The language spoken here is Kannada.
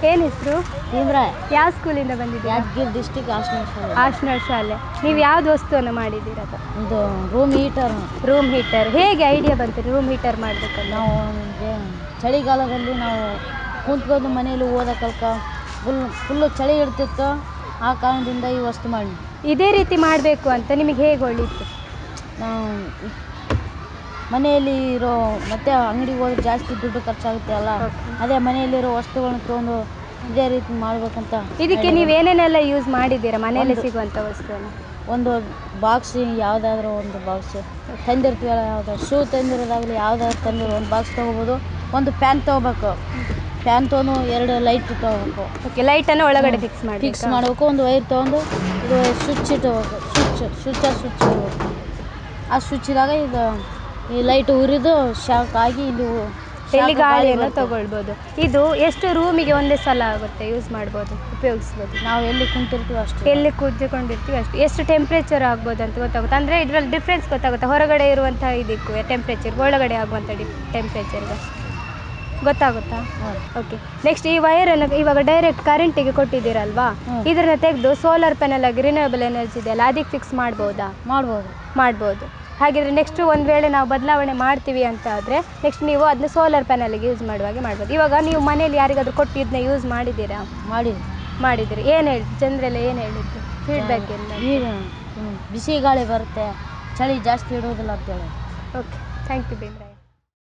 ಏನು ಹೆಸರು ಭೀಮ್ರಾಯ್ ಯಾವ ಸ್ಕೂಲಿಂದ ಬಂದಿದ್ದೀರಾ ಯಾದಗಿರಿ ಡಿಸ್ಟಿಕ್ ಹಾಸ್ಟೆಲ್ ಆಶ್ನರ್ ಶಾಲೆ ನೀವು ಯಾವ್ದು ವಸ್ತುವನ್ನು ಮಾಡಿದ್ದೀರಾ ಇದು ರೂಮ್ ಹೀಟರ್ ರೂಮ್ ಹೀಟರ್ ಹೇಗೆ ಐಡಿಯಾ ಬಂತು ರೂಮ್ ಹೀಟರ್ ಮಾಡಬೇಕಲ್ಲ ನಾವು ನಮ್ಗೆ ಚಳಿಗಾಲದಲ್ಲಿ ನಾವು ಕುಂತ್ಕೊಂಡು ಮನೆಯಲ್ಲಿ ಓದಕ್ಕಲ್ಕ ಫುಲ್ ಫುಲ್ಲು ಚಳಿ ಇರ್ತಿತ್ತು ಆ ಕಾರಣದಿಂದ ಈ ವಸ್ತು ಮಾಡಿ ಇದೇ ರೀತಿ ಮಾಡಬೇಕು ಅಂತ ನಿಮಗೆ ಹೇಗೆ ಒಳ್ಳಿತ್ತು ನಾವು ಮನೆಯಲ್ಲಿ ಇರೋ ಮತ್ತೆ ಅಂಗಡಿಗೆ ಹೋದ್ರೆ ಜಾಸ್ತಿ ದುಡ್ಡು ಖರ್ಚಾಗುತ್ತೆ ಅಲ್ಲ Okay. ಅದೇ ಮನೆಯಲ್ಲಿರೋ ವಸ್ತುಗಳನ್ನ ತೊಗೊಂಡು ಇದೇ ರೀತಿ ಮಾಡ್ಬೇಕಂತ ಇದಕ್ಕೆ ನೀವು ಏನೇನೆಲ್ಲ ಯೂಸ್ ಮಾಡಿದ್ದೀರಾ ಮನೆಯಲ್ಲೇ ಸಿಗುವಂಥ ವಸ್ತುವನ್ನು ಒಂದು ಬಾಕ್ಸ್ ಯಾವುದಾದ್ರೂ ಒಂದು ಬಾಕ್ಸ್ ತಂದಿರ್ತೀವಲ್ಲ ಯಾವ್ದಾದ್ರು ಶೂ ತಂದಿರೋದಾಗಲಿ ಯಾವುದಾದ್ರು ತಂದಿರೋ ಒಂದು ಬಾಕ್ಸ್ ತೊಗೋಬೋದು ಒಂದು ಫ್ಯಾನ್ ತೊಗೋಬೇಕು ಫ್ಯಾನ್ ತೊಗೊಂಡು ಎರಡು ಲೈಟ್ ತೊಗೋಬೇಕು ಓಕೆ ಲೈಟನ್ನು ಒಳಗಡೆ ಫಿಕ್ಸ್ ಮಾಡಿ ಫಿಕ್ಸ್ ಮಾಡಬೇಕು ಒಂದು ವೈರ್ ತೊಗೊಂಡು ಇದು ಸ್ವಿಚ್ ಇಟ್ಕೋಬೇಕು ಸ್ವಿಚ್ ಸ್ವಿಚ್ ಸ್ವಿಚ್ ಇಡಬೇಕು ಆ ಸ್ವಿಚ್ದಾಗ ಇದು ಈ ಲೈಟ್ ಉರಿದು ಶಾಕ್ ಆಗಿ ಇಲ್ಲಿ ಉ- ಎಲ್ಲಿ ಶಾಖ ಗಾಳಿ ಗಾಳಿಯನ್ನು ಬರ್ತದೆ. ತಗೊಳ್ಬೋದು ಇದು ಎಷ್ಟು ರೂಮಿಗೆ ಒಂದೇ ಸಲ ಆಗುತ್ತೆ ಯೂಸ್ ಮಾಡ್ಬೋದು ಉಪಯೋಗಿಸ್ಬೋದು ನಾವು ಎಲ್ಲಿ ಕುಂತಿರ್ತೀವಿ ಅಷ್ಟೇ ಎಲ್ಲಿ ಕೂತ್ಕೊಂಡಿರ್ತೀವಿ ಅಷ್ಟು ಎಷ್ಟು ಟೆಂಪ್ರೇಚರ್ ಆಗ್ಬೋದು ಅಂತ ಗೊತ್ತಾಗುತ್ತೆ ಅಂದರೆ ಇದರಲ್ಲಿ ಡಿಫ್ರೆನ್ಸ್ ಗೊತ್ತಾಗುತ್ತೆ ಹೊರಗಡೆ ಇರುವಂಥ ಇದಕ್ಕೂ ಟೆಂಪ್ರೇಚರ್ ಒಳಗಡೆ ಆಗುವಂಥ ಡಿ ಟೆಂಪ್ರೇಚರ್ಗೆ ಗೊತ್ತಾಗುತ್ತಾ ಹ್ಮ್. ಓಕೆ ನೆಕ್ಸ್ಟ್ ಈ ವೈರನ್ನು ಇವಾಗ ಡೈರೆಕ್ಟ್ ಕರೆಂಟಿಗೆ ಕೊಟ್ಟಿದ್ದೀರಲ್ವಾ ಹ್ಮ್. ಇದನ್ನ ತೆಗೆದು ಸೋಲಾರ್ ಪ್ಯಾನಲ್ ಆಗಿ ರಿನ್ಯೂವಬಲ್ ಎನರ್ಜಿ ಇದೆಯಲ್ಲ ಅದಕ್ಕೆ ಫಿಕ್ಸ್ ಮಾಡ್ಬೋದಾ ಮಾಡ್ಬೋದು ಮಾಡ್ಬೋದು ಹಾಗಿದ್ರೆ ನೆಕ್ಸ್ಟ್ ಒಂದು ವೇಳೆ ನಾವು ಬದಲಾವಣೆ ಮಾಡ್ತೀವಿ ಅಂತ ಆದರೆ ನೆಕ್ಸ್ಟ್ ನೀವು ಅದನ್ನ ಸೋಲಾರ್ ಪ್ಯಾನಲ್ಗೆ ಯೂಸ್ ಮಾಡುವಾಗೆ ಮಾಡ್ಬೋದು ಇವಾಗ ನೀವು ಮನೇಲಿ ಯಾರಿಗಾದ್ರೂ ಕೊಟ್ಟು ಇದನ್ನ ಯೂಸ್ ಮಾಡಿದ್ದೀರಾ ಮಾಡಿ ಮಾಡಿದ್ದೀರಿ ಏನು ಹೇಳಿ ಜನರೆಲ್ಲ ಏನು ಹೇಳಿದ್ದು ಫೀಡ್ಬ್ಯಾಕ್ ಎಲ್ಲ ಈಗ ಹ್ಮ್, ಬಿಸಿ ಗಾಳಿ ಬರುತ್ತೆ ಚಳಿ ಜಾಸ್ತಿ ಇಡೋದಿಲ್ಲ ಅಂತೇಳಿ ಓಕೆ ಥ್ಯಾಂಕ್ ಯು ಭೀಮ್ರಾಯ್